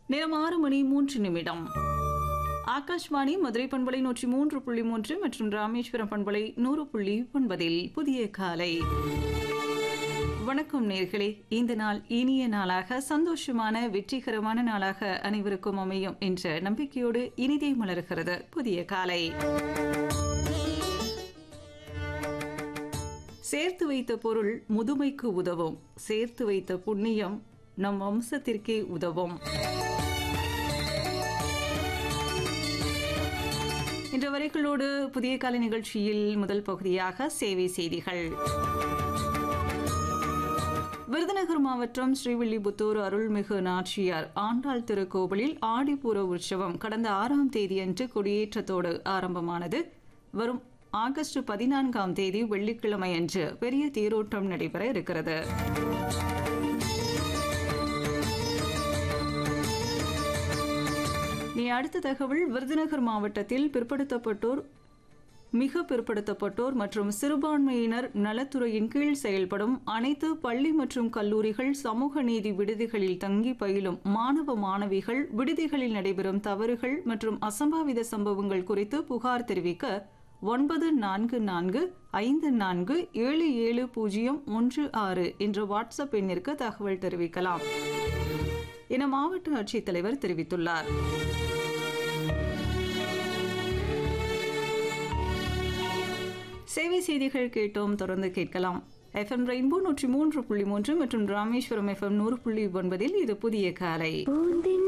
நேரம் ஆறு மணி மூன்று நிமிடம் ஆகாஷ்வாணி மதுரை பண்பலை நூற்றி மூன்று புள்ளி மூன்று மற்றும் ராமேஸ்வரம் பண்பலை நூறு புள்ளி ஒன்பதில் புதிய காலை வணக்கம் நேர்களே இந்த நாள் இனிய நாளாக சந்தோஷமான வெற்றிகரமான நாளாக அனைவருக்கும் அமையும் என்ற நம்பிக்கையோடு இனிதே மலர்கிறது புதிய காலை சேர்த்து வைத்த பொருள் முதுமைக்கு உதவும் சேர்த்து வைத்த புண்ணியம் நம் வம்சத்திற்கே உதவும் இன்ற வரைகளோடு புதிய காலை நிகழ்ச்சியில் முதல் பகுதியாக சேவை செய்திகள் விருதுநகர் மாவட்டம் ஸ்ரீவில்லிபுத்தூர் அருள்மிகு நாச்சியார் ஆண்டாள் திருக்கோவிலில் ஆடிப்பூர உற்சவம் கடந்த ஆறாம் தேதியன்று கொடியேற்றத்தோடு ஆரம்பமானது வரும் ஆகஸ்ட் பதினான்காம் தேதி வெள்ளிக்கிழமை அன்று பெரிய தேரோட்டம் நடைபெற இருக்கிறது நீ அடுத்த தகவல் விருதுநகர் மாவட்டத்தில் பிற்படுத்தப்பட்டோர் மிக பிற்படுத்தப்பட்டோர் மற்றும் சிறுபான்மையினர் நலத்துறையின் கீழ் செயல்படும் அனைத்து பள்ளி மற்றும் கல்லூரிகள் சமூக நீதி விடுதிகளில் தங்கி பயிலும் மாணவ மாணவிகள் விடுதிகளில் நடைபெறும் தவறுகள் மற்றும் அசம்பாவித சம்பவங்கள் குறித்து புகார் தெரிவிக்க ஒன்பது நான்கு நான்கு ஐந்து நான்கு ஏழு ஏழு பூஜ்ஜியம் ஒன்று ஆறு என்ற வாட்ஸ்அப் எண்ணிற்கு தகவல் தெரிவிக்கலாம் என மாவட்ட ஆட்சித்தலைவர் தெரிவித்துள்ளார் சேவை செய்திகள் கேட்டோம் தொடர்ந்து கேட்கலாம் எஃப்எம் ரெயின்போ நூற்றி மூன்று புள்ளி மூன்று மற்றும் ராமேஸ்வரம் எஃப்எம் நூறு புள்ளி ஒன்பதில் இது புதிய காலை